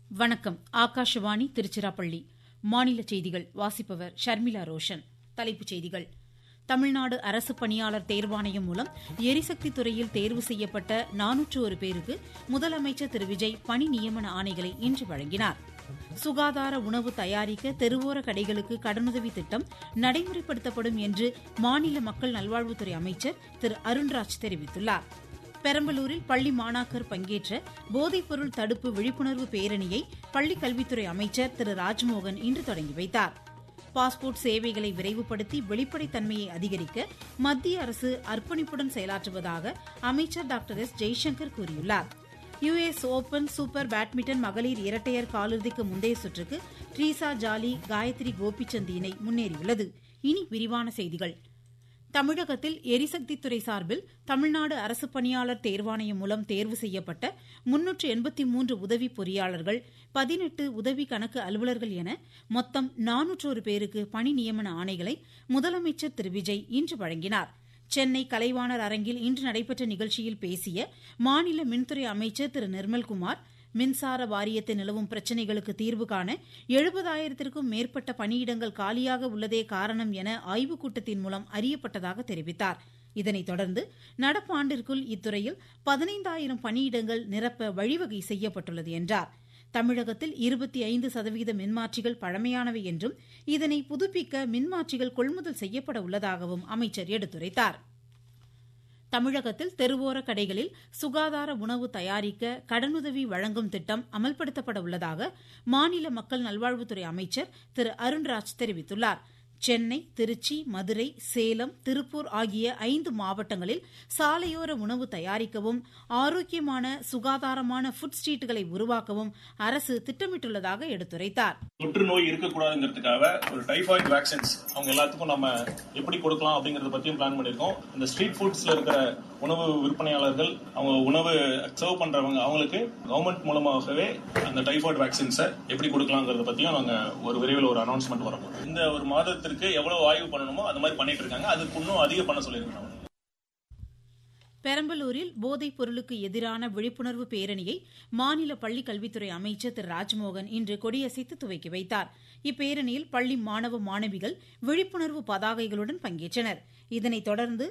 வணக்கம் ஆகாஷவாணி திருச்சிராப்பள்ளி மாநில செய்திகள் வாசிப்பவர் ஷர்மிளா ரோஷன் தலைப்புச் செய்திகள் தமிழ்நாடு அரசு பணியாளர் தேர்வாணையம் மூலம் எரிசக்தி துறையில் தேர்வு செய்யப்பட்ட நானூற்று ஒரு பேருக்கு முதலமைச்சர் திரு விஜய் பணி நியமன ஆணைகளை இன்று வழங்கினார் சுகாதார உணவு தயாரிக்க தெருவோர கடைகளுக்கு கடனுதவி திட்டம் நடைமுறைப்படுத்தப்படும் என்று மாநில மக்கள் நல்வாழ்வுத்துறை அமைச்சர் திரு அருண்ராஜ் தெரிவித்துள்ளார் பெரம்பலூரில் பள்ளி மாணாக்கர் பங்கேற்ற போதைப்பொருள் தடுப்பு விழிப்புணர்வு பேரணியை பள்ளிக் கல்வித்துறை அமைச்சர் திரு ராஜ்மோகன் இன்று தொடங்கி வைத்தார் பாஸ்போர்ட் சேவைகளை விரைவுபடுத்தி வெளிப்படைத்தன்மையை அதிகரிக்க மத்திய அரசு அர்ப்பணிப்புடன் செயலாற்றுவதாக அமைச்சர் டாக்டர் எஸ் ஜெய்சங்கர் கூறியுள்ளார் யுஎஸ் ஓபன் சூப்பர் பேட்மிண்டன் மகளிர் இரட்டையர் காலிறுதிக்கு முந்தைய சுற்றுக்கு ட்ரீசா ஜாலி காயத்ரி கோபிச்சந்த் இணை முன்னேறியுள்ளது இனி விரிவான செய்திகள் தமிழகத்தில் எரிசக்தித்துறை சார்பில் தமிழ்நாடு அரசு பணியாளர் தேர்வாணையம் மூலம் தேர்வு செய்யப்பட்ட முன்னூற்று எண்பத்தி மூன்று உதவி பொறியாளர்கள் பதினெட்டு உதவி கணக்கு அலுவலர்கள் என மொத்தம் நானூற்றோரு பேருக்கு பணி நியமன ஆணைகளை முதலமைச்சர் திரு விஜய் இன்று வழங்கினார் சென்னை கலைவாணர் அரங்கில் இன்று நடைபெற்ற நிகழ்ச்சியில் பேசிய மாநில மின்துறை அமைச்சர் திரு நிர்மல்குமார் மின்சார வாரியத்தில் நிலவும் பிரச்சினைகளுக்கு தீர்வு காண எழுபதாயிரத்திற்கும் மேற்பட்ட பணியிடங்கள் காலியாக உள்ளதே காரணம் என ஆய்வுக் கூட்டத்தின் மூலம் அறியப்பட்டதாக தெரிவித்தார் இதனைத் தொடர்ந்து நடப்பு ஆண்டிற்குள் இத்துறையில் பதினைந்தாயிரம் பணியிடங்கள் நிரப்ப வழிவகை செய்யப்பட்டுள்ளது என்றார் தமிழகத்தில் இருபத்தி ஐந்து சதவீத மின்மாற்றிகள் பழமையானவை என்றும் இதனை புதுப்பிக்க மின்மாற்றிகள் கொள்முதல் செய்யப்பட உள்ளதாகவும் அமைச்சர் எடுத்துரைத்தாா் தமிழகத்தில் தெருவோர கடைகளில் சுகாதார உணவு தயாரிக்க கடனுதவி வழங்கும் திட்டம் அமல்படுத்தப்பட உள்ளதாக மாநில மக்கள் நல்வாழ்வுத்துறை அமைச்சர் திரு அருண்ராஜ் தெரிவித்துள்ளார் சென்னை திருச்சி மதுரை சேலம் திருப்பூர் ஆகிய ஐந்து மாவட்டங்களில் சாலையோர உணவு தயாரிக்கவும் ஆரோக்கியமான சுகாதாரமான ஃபுட் ஸ்ட்ரீட்டுகளை உருவாக்கவும் அரசு திட்டமிட்டுள்ளதாக எடுத்துரைத்தார் தொற்று நோய் இருக்கக்கூடாதுங்கிறதுக்காக ஒரு டைஃபாய்டு வேக்சின்ஸ் அவங்க எல்லாத்துக்கும் நம்ம எப்படி கொடுக்கலாம் அப்படிங்கறத பத்தியும் பிளான் பண்ணிருக்கோம் இந்த ஸ்ட்ரீட் ஃபுட்ஸ்ல இருக்கிற உணவு விற்பனையாளர்கள் அவங்க உணவு சர்வ் பண்றவங்க அவங்களுக்கு கவர்மெண்ட் மூலமாகவே அந்த டைஃபாய்டு வேக்சின்ஸை எப்படி கொடுக்கலாங்கிறத பத்தியும் நாங்க ஒரு விரைவில் ஒரு அனௌன்ஸ்மெண்ட் வரும் இந்த ஒரு மாதத்திற்கு எவ்வளவு ஆய்வு பண்ணணுமோ அது மாதிரி பண்ணிட்டு இருக்காங்க அதுக்கு இன்னும் அதிகம் பண்ண சொல்லியிருக்காங்க பெரம்பலூரில் போதைப் பொருளுக்கு எதிரான விழிப்புணர்வு பேரணியை மாநில பள்ளிக் கல்வித்துறை அமைச்சர் திரு ராஜ்மோகன் இன்று கொடியசைத்து துவக்கி வைத்தார் இப்பேரணியில் பள்ளி மாணவ மாணவிகள் விழிப்புணர்வு பதாகைகளுடன் பங்கேற்றனர் இதனைத் தொடர்ந்து